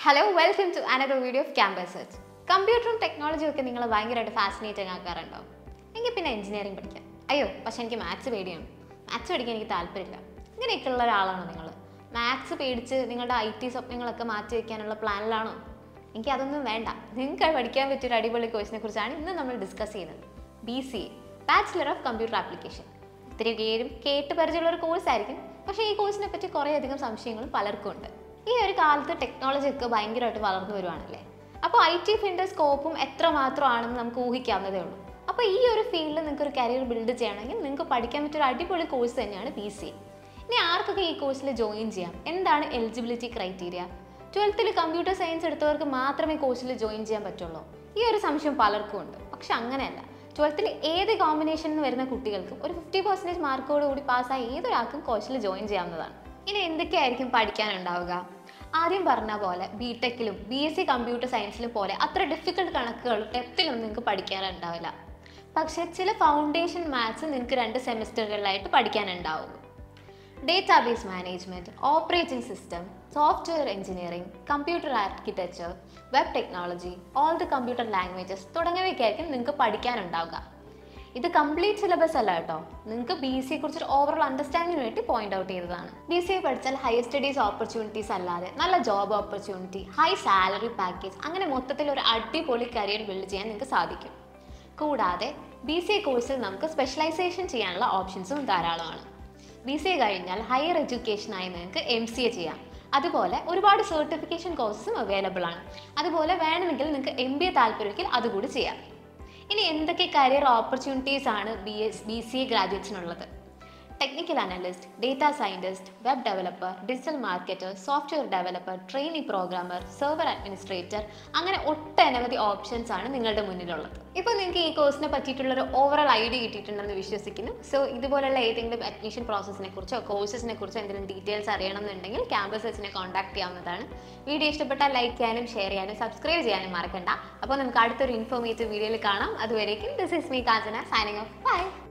hello welcome to another video of Campus Search കമ്പ്യൂട്ടറും ടെക്നോളജിയും ഒക്കെ നിങ്ങളെ ഭയങ്കരമായിട്ട് ഫാസിനേറ്റിംഗ് ആക്കാറുണ്ടോ എങ്കിൽ പിന്നെ എഞ്ചിനീയറിംഗ് പഠിക്കാം അയ്യോ പക്ഷെ എനിക്ക് മാത്സ് പേടിയാണ് മാത്സ് പഠിക്കാൻ എനിക്ക് താല്പര്യമില്ല ഇങ്ങനെയൊക്കെയുള്ള ഒരാളാണോ നിങ്ങൾ മാത്സ് പേടിച്ച് നിങ്ങളുടെ ഐ ടി സ്വപ്നങ്ങളൊക്കെ മാറ്റി വയ്ക്കാനുള്ള പ്ലാനിലാണോ എനിക്ക് അതൊന്നും വേണ്ട നിങ്ങൾക്ക് പഠിക്കാൻ പറ്റിയ ഒരു അടിപൊളി കോഴ്സിനെ കുറിച്ചാണ് ഇന്ന് നമ്മൾ ഡിസ്കസ് ചെയ്യുന്നത് B C A bachelor of computer application ഇത്തിരി പേരും കേട്ട് പരിചയമുള്ള ഒരു കോഴ്സ് ആയിരിക്കും പക്ഷേ ഈ കോഴ്സിനെ പറ്റി കുറേയധികം സംശയങ്ങളും പലർക്കും ഉണ്ട് ഈ ഒരു കാലത്ത് ടെക്നോളജി ഒക്കെ ഭയങ്കരമായിട്ട് വളർന്നു വരുവാണല്ലേ അപ്പോൾ ഐ ടി ഫീൽഡിൻ്റെ സ്കോപ്പും എത്രമാത്രമാണെന്ന് നമുക്ക് ഊഹിക്കാവുന്നതേ ഉള്ളൂ അപ്പോൾ ഈ ഒരു ഫീൽഡിൽ നിങ്ങൾക്ക് ഒരു കരിയർ ബിൽഡ് ചെയ്യണമെങ്കിൽ നിങ്ങൾക്ക് പഠിക്കാൻ പറ്റിയ ഒരു അടിപൊളി കോഴ്സ് തന്നെയാണ് ബി സി ഇനി ആർക്കൊക്കെ ഈ കോഴ്സിൽ ജോയിൻ ചെയ്യാം എന്താണ് എലിജിബിലിറ്റി ക്രൈറ്റീരിയ ട്വൽത്തിൽ കമ്പ്യൂട്ടർ സയൻസ് എടുത്തവർക്ക് മാത്രമേ കോഴ്സിൽ ജോയിൻ ചെയ്യാൻ പറ്റുള്ളൂ ഈ ഒരു സംശയം പലർക്കും ഉണ്ട് പക്ഷെ അങ്ങനെയല്ല ട്വൽത്തിൽ ഏത് കോമ്പിനേഷനിൽ വരുന്ന കുട്ടികൾക്കും ഒരു ഫിഫ്റ്റി പെർസെൻറ്റേജ് മാർക്കോട് കൂടി പാസ്സായ ഏതൊരാൾക്കും കോഴ്സിൽ ജോയിൻ ചെയ്യാവുന്നതാണ് ഇനി എന്തൊക്കെയായിരിക്കും പഠിക്കാനുണ്ടാവുക ആദ്യം പറഞ്ഞ പോലെ ബി ടെക്കിലും ബി എസ് സി കമ്പ്യൂട്ടർ സയൻസിലും പോലെ അത്ര ഡിഫിക്കൽട്ട് കണക്കുകളും ടെത്തിലൊന്നും നിങ്ങൾക്ക് പഠിക്കാനുണ്ടാവില്ല പക്ഷേ ചില ഫൗണ്ടേഷൻ മാത്സ് നിങ്ങൾക്ക് രണ്ട് സെമിസ്റ്ററുകളിലായിട്ട് പഠിക്കാനുണ്ടാവും database management operating system software engineering computer architecture web technology all the computer languages തുടങ്ങിയവയ്ക്കായിരിക്കും നിങ്ങൾക്ക് പഠിക്കാനുണ്ടാവുക ഇത് കംപ്ലീറ്റ് സിലബസ് അല്ല കേട്ടോ നിങ്ങൾക്ക് ബി സി കുറിച്ചൊരു ഓവറോൾ അണ്ടർസ്റ്റാൻഡിങ്ങിന് വേണ്ടി പോയിന്റ് ഔട്ട് ചെയ്തതാണ് ബി സി എ പഠിച്ചാൽ ഹയർ സ്റ്റഡീസ് ഓപ്പർച്യൂണിറ്റീസ് അല്ലാതെ നല്ല job opportunity high salary package അങ്ങനെ മൊത്തത്തിൽ ഒരു അടിപൊളി കരിയർ ബിൽഡ് ചെയ്യാൻ നിങ്ങൾക്ക് സാധിക്കും കൂടാതെ ബി സി എ കോഴ്സിൽ നമുക്ക് സ്പെഷ്യലൈസേഷൻ ചെയ്യാനുള്ള ഓപ്ഷൻസും ധാരാളമാണ് ബി സി എ കഴിഞ്ഞാൽ ഹയർ എഡ്യൂക്കേഷനായി നിങ്ങൾക്ക് എം സി എ ചെയ്യാം അതുപോലെ ഒരുപാട് സർട്ടിഫിക്കേഷൻ കോഴ്സസും അവൈലബിൾ ആണ് അതുപോലെ വേണമെങ്കിൽ നിങ്ങൾക്ക് എം ബി എ താല്പര്യമെങ്കിൽ അതുകൂടി ചെയ്യാം ഇനി എന്തൊക്കെ കരിയർ ഓപ്പർച്യൂണിറ്റീസ് ആണ് B S B C A ഗ്രാജുവേറ്റ്സിനുള്ളത് technical analyst data scientist web developer digital marketer software developer training programmer server administrator അങ്ങനെ ഒട്ടനവധി ഓപ്ഷൻസ് ആണ് നിങ്ങളുടെ മുന്നിലുള്ളത് ഇപ്പോൾ നിങ്ങൾക്ക് ഈ കോഴ്സിനെ പറ്റിയിട്ടുള്ള ഒരു ഓവറോൾ ഐഡിയ കിട്ടിയിട്ടുണ്ടെന്ന് വിശ്വസിക്കുന്നു സോ ഇതുപോലുള്ള ഏതെങ്കിലും അഡ്മിഷൻ പ്രോസസ്സിനെ കുറിച്ചോ കോഴ്സസിനെ കുറിച്ചോ എന്തെങ്കിലും ഡീറ്റെയിൽസ് അറിയണം എന്നുണ്ടെങ്കിൽ ക്യാമ്പസ് സെച്ചിനെ കോൺടാക്ട് ചെയ്യാവുന്നതാണ് വീഡിയോ ഇഷ്ടപ്പെട്ടാൽ ലൈക്ക് ചെയ്യാനും ഷെയർ ചെയ്യാനും സബ്സ്ക്രൈബ് ചെയ്യാനും മറക്കണ്ട അപ്പോൾ നമുക്ക് അടുത്തൊരു ഇൻഫോർമേറ്റീവ് വീഡിയോയിൽ കാണാം അതുവരേക്കും ദിസ് ഇസ് മീ കാജന സൈനിങ് ഓഫ് ബൈ